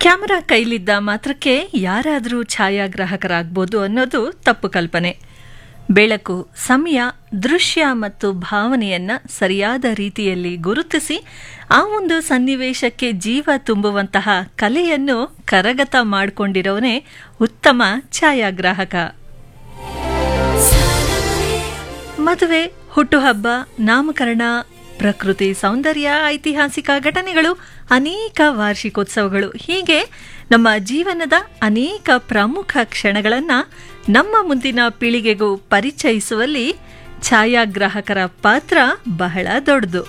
camera ಕೈಲಿದ್ದ ಮಾತ್ರಕ್ಕೆ ಯಾರಾದರೂ ಛಾಯಾಗ್ರಾಹಕರಾಗ್ಬೋದು ಅನ್ನೋದು ತಪ್ಪು ಕಲ್ಪನೆ ಬೆಳಕು ಸಮಯ ದೃಶ್ಯ ಮತ್ತು ಭಾವನೆಯನ್ನ ಸರಿಯಾದ ರೀತಿಯಲ್ಲಿ ಗುರುತಿಸಿ ಆ ಒಂದು ಸನ್ನಿವೇಶಕ್ಕೆ ಜೀವ ತುಂಬುವಂತಹ ಕಲೆಯನ್ನು ಕರಗತ ಮಾಡಿಕೊಂಡಿರೋನೇ ಉತ್ತಮ ಛಾಯಾಗ್ರಾಹಕ ಮದುವೆ ಹುಟ್ಟುಹಬ್ಬ ನಾಮಕರಣ ಪ್ರಕೃತಿ ಸೌಂದರ್ಯ ಐತಿಹಾಸಿಕ ಘಟನೆಗಳು ಅನೇಕ ವಾರ್ಷಿಕೋತ್ಸವಗಳು ಹೀಗೆ ನಮ್ಮ ಜೀವನದ ಅನೇಕ ಪ್ರಮುಖ ಕ್ಷಣಗಳನ್ನು ನಮ್ಮ ಮುಂದಿನ ಪೀಳಿಗೆಗೂ ಪರಿಚಯಿಸುವಲ್ಲಿ ಛಾಯಾಗ್ರಾಹಕರ ಪಾತ್ರ ಬಹಳ ದೊಡ್ಡದು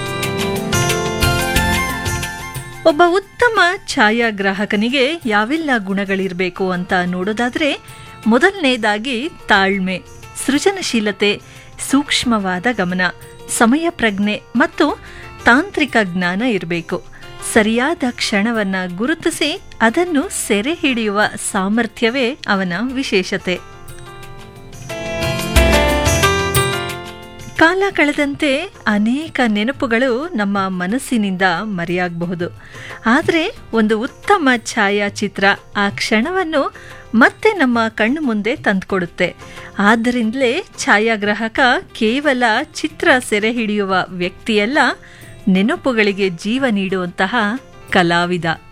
ಒಬ್ಬ ಉತ್ತಮ ಛಾಯಾಗ್ರಾಹಕನಿಗೆ ಯಾವೆಲ್ಲ ಗುಣಗಳಿರಬೇಕು ಅಂತ ನೋಡೋದಾದ್ರೆ ಮೊದಲನೇದಾಗಿ ತಾಳ್ಮೆ ಸೃಜನಶೀಲತೆ ಸೂಕ್ಷ್ಮವಾದ ಗಮನ ಸಮಯ ಪ್ರಜ್ಞೆ ಮತ್ತು ತಾಂತ್ರಿಕ ಜ್ಞಾನ ಇರಬೇಕು ಸರಿಯಾದ ಕ್ಷಣವನ್ನ ಗುರುತಿಸಿ ಅದನ್ನು ಸೆರೆ ಹಿಡಿಯುವ ಸಾಮರ್ಥ್ಯವೇ ಅವನ ವಿಶೇಷತೆ ಕಾಲ ಕಳೆದಂತೆ ಅನೇಕ ನೆನಪುಗಳು ನಮ್ಮ ಮನಸ್ಸಿನಿಂದ ಮರೆಯಾಗಬಹುದು ಆದರೆ ಒಂದು ಉತ್ತಮ ಛಾಯಾಚಿತ್ರ ಆ ಕ್ಷಣವನ್ನು ಮತ್ತೆ ನಮ್ಮ ಕಣ್ಣು ಮುಂದೆ ತಂದುಕೊಡುತ್ತೆ ಆದ್ದರಿಂದಲೇ ಛಾಯಾಗ್ರಾಹಕ ಕೇವಲ ಚಿತ್ರ ಸೆರೆ ಹಿಡಿಯುವ ವ್ಯಕ್ತಿಯಲ್ಲ ನೆನಪುಗಳಿಗೆ ಜೀವ ನೀಡುವಂತಹ ಕಲಾವಿದ